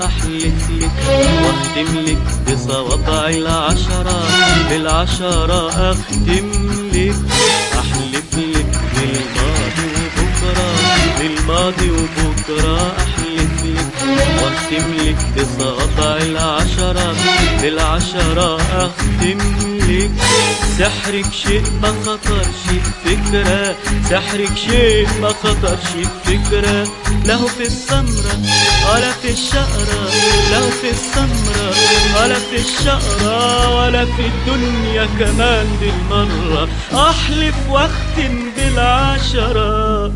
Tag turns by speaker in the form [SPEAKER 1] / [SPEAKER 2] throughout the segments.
[SPEAKER 1] أحلف لك واختم لك بصوابع العشرة بالعشرة أختم لك أحلف لك بالماضي وبكرة بالماضي وبكرة أحلف لك واختم لك بصوابع العشرة بالعشرة أختم لك سحرك شيء ما خطرش بفكرة سحرك شيء ما خطرش بفكرة له في السمرة ولا في الشقرة له في السمرة ولا في الشقرة ولا في الدنيا كمان بالمرة أحلف واختم بالعشرة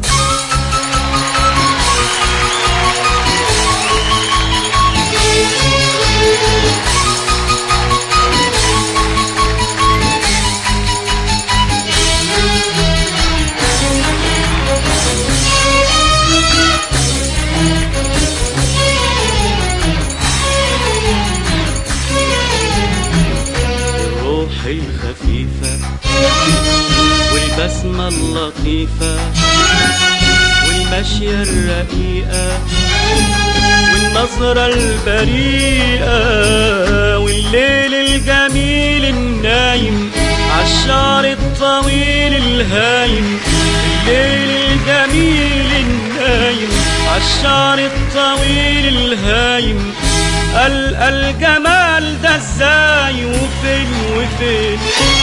[SPEAKER 1] الروح الخفيفة والبسمة اللطيفة والمشية الرقيقة والنظرة البريئة والليل الجميل النايم عالشعر الطويل الهايم الليل الجميل النايم عالشعر الطويل الهايم ال الجمال ده ازاي وفين وفين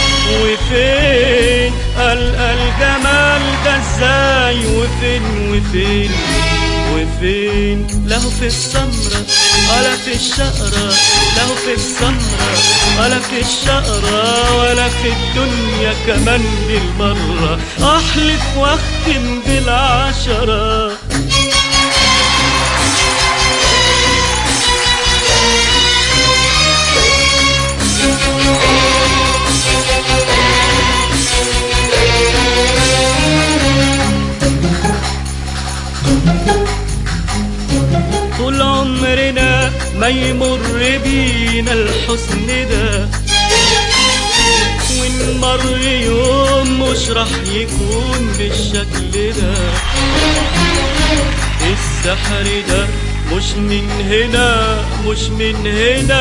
[SPEAKER 1] وفين ال الجمال ده ازاي وفين وفين وفين له في السمرة ولا في الشقرة له في السمرة ولا في الشقرة ولا في الدنيا كمان بالمرة أحلف واختم بالعشرة طول عمرنا ما يمر بينا الحسن ده وإن مر يوم مش راح يكون بالشكل ده السحر ده مش من هنا مش من هنا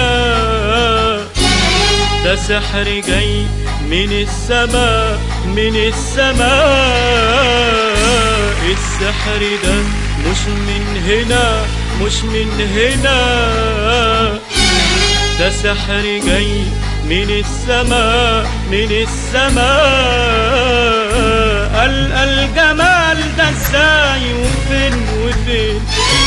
[SPEAKER 1] ده سحر جاي من السماء من السماء السحر ده مش من هنا مش من هنا ده سحر جاي من السماء من السماء ال الجمال ده ازاي وفين وفين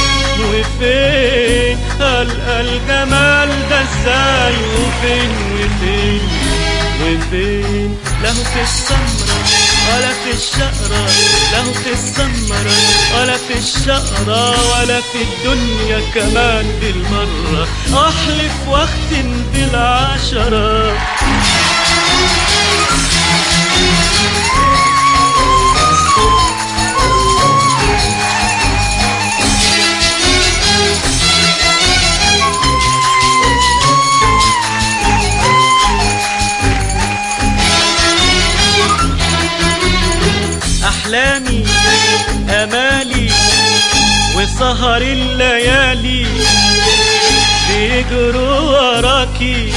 [SPEAKER 1] وفين ال الجمال ده ازاي وفين وفين وفين له في السمرة ولا في الشقرة له في السمرة ولا في الشقرة ولا في الدنيا كمان بالمرة أحلف واختم بالعشرة أحلامي أمالي وسهر الليالي بيجروا وراكي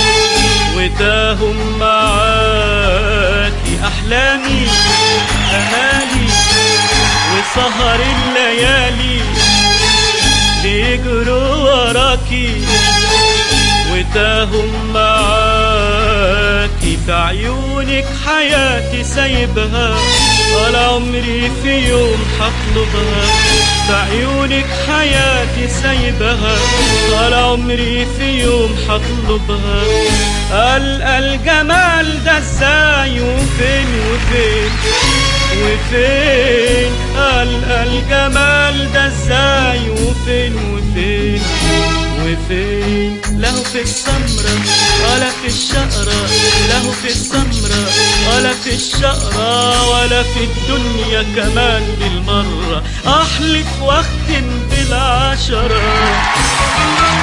[SPEAKER 1] وتاهم معاكي أحلامي أمالي وسهر الليالي بيجروا وراكي وتاهم معاكي في عيونك حياتي سايبها ولا عمري في يوم حطلبها في عيونك حياتي سايبها ولا عمري في يوم حطلبها ال الجمال ده ازاي وفين وفين وفين ال الجمال ده ازاي وفين وفين وفين له في السمرة ولا في الشقرة له في السمرة ولا في الشقرة ولا في الدنيا كمان بالمرة أحلف واختم بالعشرة